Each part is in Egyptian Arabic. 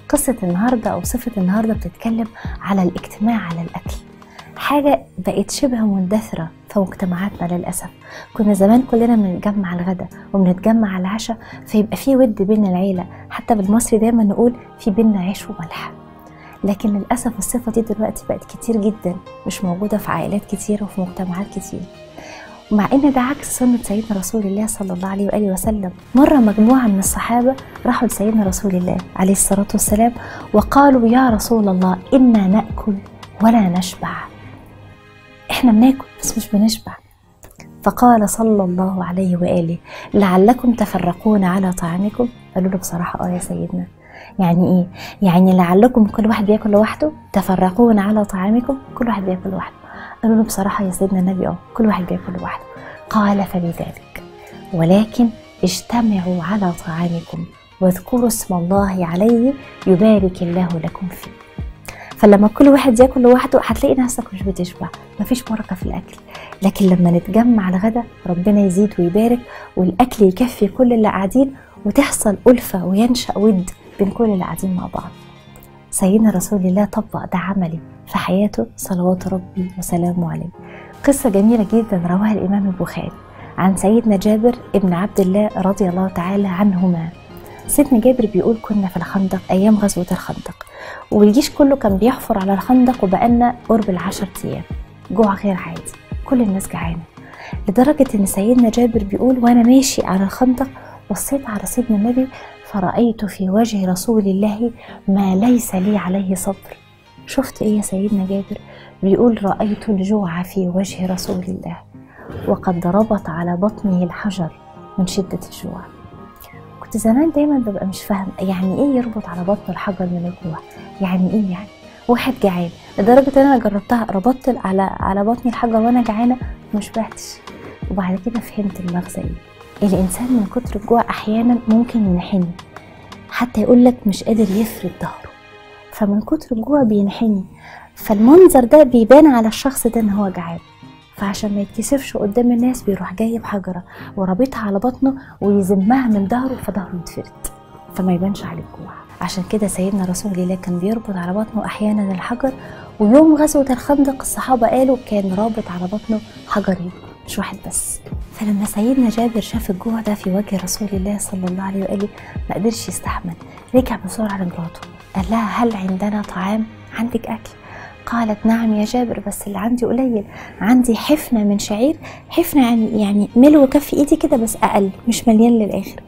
قصة النهاردة أو صفة النهاردة بتتكلم على الاجتماع على الأكل حاجة بقت شبه مندثرة في مجتمعاتنا للأسف كنا زمان كلنا بنتجمع الغدا وبنتجمع على العشاء فيبقى في ود بين العيلة حتى بالمصري دايما نقول في بينا عيش وملح لكن للأسف الصفة دي دلوقتي بقت كتير جدا مش موجودة في عائلات كتير وفي مجتمعات كتير مع ان ده عكس سنة سيدنا رسول الله صلى الله عليه وآله وسلم مرة مجموعة من الصحابة راحوا لسيدنا رسول الله عليه الصلاة والسلام وقالوا يا رسول الله إنا نأكل ولا نشبع احنا بناكل بس مش بنشبع فقال صلى الله عليه وآله لعلكم تفرقون على طعامكم قالوا له بصراحة اه يا سيدنا يعني ايه يعني لعلكم كل واحد بياكل لوحده تفرقون على طعامكم كل واحد بياكل لوحده قالوا له بصراحة يا سيدنا النبي اه كل واحد بياكل لوحده قال فبذلك ولكن اجتمعوا على طعامكم واذكروا اسم الله عليه يبارك الله لكم فيه فلما كل واحد ياكل لوحده هتلاقي نفسك مش بتشبع مفيش بركه في الاكل لكن لما نتجمع على الغدا ربنا يزيد ويبارك والاكل يكفي كل اللي قاعدين وتحصل الفه وينشا ود بين كل اللي قاعدين مع بعض سيدنا رسول الله طبق ده عملي في حياته صلوات ربي وسلامه عليه قصة جميلة جدا رواها الإمام البخاري عن سيدنا جابر ابن عبد الله رضي الله تعالى عنهما سيدنا جابر بيقول كنا في الخندق أيام غزوة الخندق والجيش كله كان بيحفر على الخندق وبقالنا قرب العشر أيام جوع غير عادي كل الناس جعانة لدرجة إن سيدنا جابر بيقول وأنا ماشي على الخندق بصيت على سيدنا النبي فرأيت في وجه رسول الله ما ليس لي عليه صبر شفت إيه يا سيدنا جابر بيقول رأيت الجوع في وجه رسول الله وقد ربط على بطنه الحجر من شدة الجوع كنت زمان دايما ببقى مش فاهم يعني ايه يربط على بطن الحجر من الجوع يعني ايه يعني واحد جعان لدرجة ان انا جربتها ربطت على على بطني الحجر وانا جعانة ما شبعتش وبعد كده فهمت المغزى ايه الانسان من كتر الجوع احيانا ممكن ينحني حتى يقول لك مش قادر يفرد ظهره فمن كتر الجوع بينحني فالمنظر ده بيبان على الشخص ده ان هو جعان فعشان ما يتكسفش قدام الناس بيروح جايب حجرة ورابطها على بطنه ويزمها من ظهره فظهره يتفرد فما يبانش عليه الجوع عشان كده سيدنا رسول الله كان بيربط على بطنه احيانا الحجر ويوم غزوة الخندق الصحابة قالوا كان رابط على بطنه حجرين مش واحد بس فلما سيدنا جابر شاف الجوع ده في وجه رسول الله صلى الله عليه وآله ما قدرش يستحمل رجع بسرعة لمراته قال لها هل عندنا طعام عندك أكل قالت نعم يا جابر بس اللي عندي قليل عندي حفنة من شعير حفنة يعني يعني ملو كف ايدي كده بس اقل مش مليان للاخر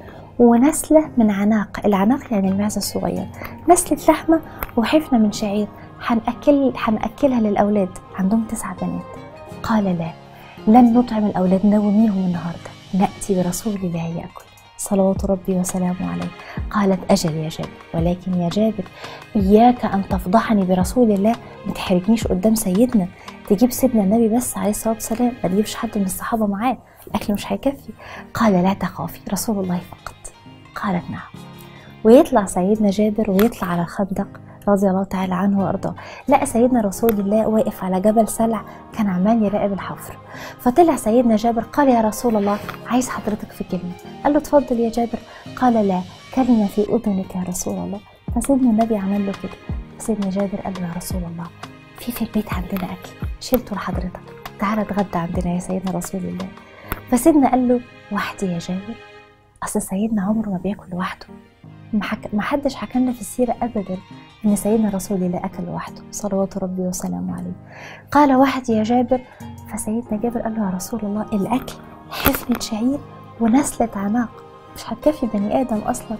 ونسلة من عناق العناق يعني المعزة الصغير نسلة لحمة وحفنة من شعير هنأكل هنأكلها للأولاد عندهم تسعة بنات قال لا لن نطعم الأولاد نوميهم النهاردة نأتي برسول الله يأكل صلوات ربي وسلامه عليه قالت أجل يا جابر ولكن يا جابر إياك أن تفضحني برسول الله ما تحرجنيش قدام سيدنا تجيب سيدنا النبي بس عليه الصلاة والسلام ما تجيبش حد من الصحابة معاه الأكل مش هيكفي قال لا تخافي رسول الله فقط قالت نعم ويطلع سيدنا جابر ويطلع على الخندق رضي الله تعالى عنه وارضاه لقى سيدنا رسول الله واقف على جبل سلع كان عمال يراقب الحفر فطلع سيدنا جابر قال يا رسول الله عايز حضرتك في كلمه قال له اتفضل يا جابر قال لا كلمه في اذنك يا رسول الله فسيدنا النبي عمل له كده سيدنا جابر قال له يا رسول الله في في البيت عندنا اكل شلته لحضرتك تعالى اتغدى عندنا يا سيدنا رسول الله فسيدنا قال له وحدي يا جابر اصل سيدنا عمره ما بياكل لوحده ما حك... ما حدش حكى لنا في السيره ابدا ان سيدنا رسول الله اكل لوحده صلوات ربي وسلامه عليه قال وحدي يا جابر فسيدنا جابر قال له يا رسول الله الاكل حفنه شعير ونسله عناق مش هتكفي بني ادم اصلا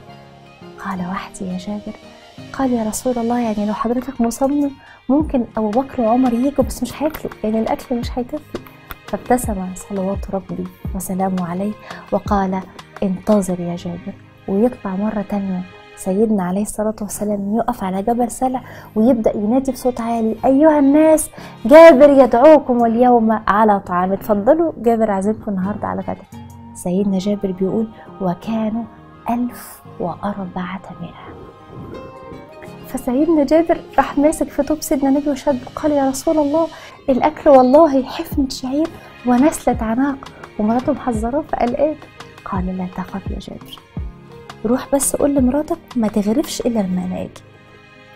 قال وحدي يا جابر قال يا رسول الله يعني لو حضرتك مصمم ممكن ابو بكر وعمر يجوا بس مش هياكلوا لان يعني الاكل مش هيكفي فابتسم صلوات ربي وسلامه عليه وقال انتظر يا جابر ويطلع مرة تانية سيدنا عليه الصلاة والسلام يقف على جبل سلع ويبدأ ينادي بصوت عالي أيها الناس جابر يدعوكم اليوم على طعام اتفضلوا جابر عازمكم النهاردة على غدا سيدنا جابر بيقول وكانوا ألف وأربعمائة فسيدنا جابر راح ماسك في توب سيدنا النبي وشد قال يا رسول الله الأكل والله حفنة شعير ونسلة عناق ومراته محذراه فقال ايه قال لا تخف يا جابر روح بس قول لمراتك ما تغرفش الا لما انا اجي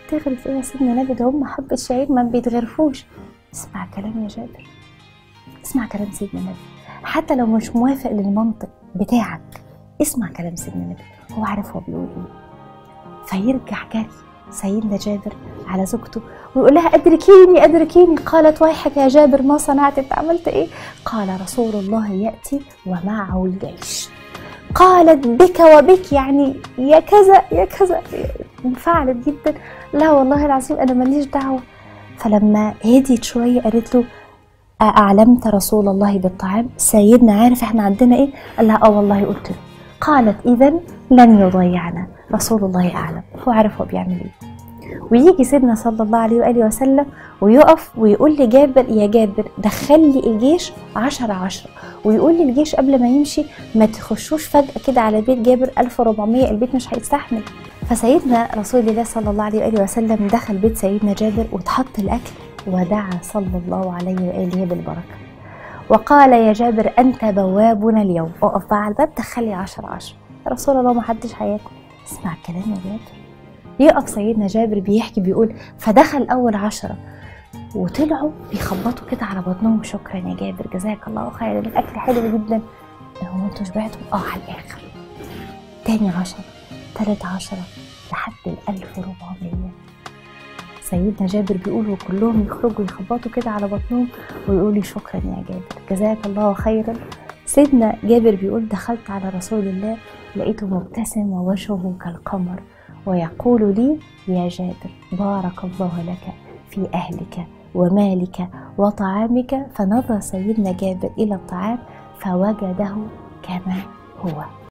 تغرف ايه يا سيدنا نبي ده هم حبة شعير ما بيتغرفوش اسمع كلام يا جابر اسمع كلام سيدنا النبي حتى لو مش موافق للمنطق بتاعك اسمع كلام سيدنا النبي هو عارف هو بيقول ايه فيرجع جري سيدنا جابر على زوجته ويقول لها ادركيني ادركيني قالت ويحك يا جابر ما صنعت انت عملت ايه قال رسول الله ياتي ومعه الجيش قالت بك وبك يعني يا كذا يا كذا انفعلت جدا لا والله العظيم انا ماليش دعوه فلما هديت شويه قالت له أعلمت رسول الله بالطعام سيدنا عارف احنا عندنا ايه قال لها اه والله قلت له قالت اذا لن يضيعنا رسول الله اعلم هو عارف هو بيعمل ايه ويجي سيدنا صلى الله عليه وآله وسلم ويقف ويقول لجابر يا جابر دخل لي الجيش عشرة عشرة ويقول للجيش قبل ما يمشي ما تخشوش فجأة كده على بيت جابر 1400 البيت مش هيستحمل فسيدنا رسول الله صلى الله عليه وآله وسلم دخل بيت سيدنا جابر واتحط الأكل ودعا صلى الله عليه وآله بالبركة وقال يا جابر أنت بوابنا اليوم اقف بقى على الباب دخلي عشرة عشرة رسول الله ما حدش هياكل اسمع الكلام يا جابر يقف سيدنا جابر بيحكي بيقول فدخل أول عشرة وطلعوا بيخبطوا كده على بطنهم شكرا يا جابر جزاك الله خير الأكل حلو جدا هو انتوا شبعتوا؟ اه على الآخر تاني عشرة تالت عشرة لحد الألف وربعمية سيدنا جابر بيقول وكلهم يخرجوا يخبطوا كده على بطنهم ويقولوا شكرا يا جابر جزاك الله خيرا سيدنا جابر بيقول دخلت على رسول الله لقيته مبتسم ووجهه كالقمر ويقول لي يا جابر بارك الله لك في أهلك ومالك وطعامك فنظر سيدنا جابر إلى الطعام فوجده كما هو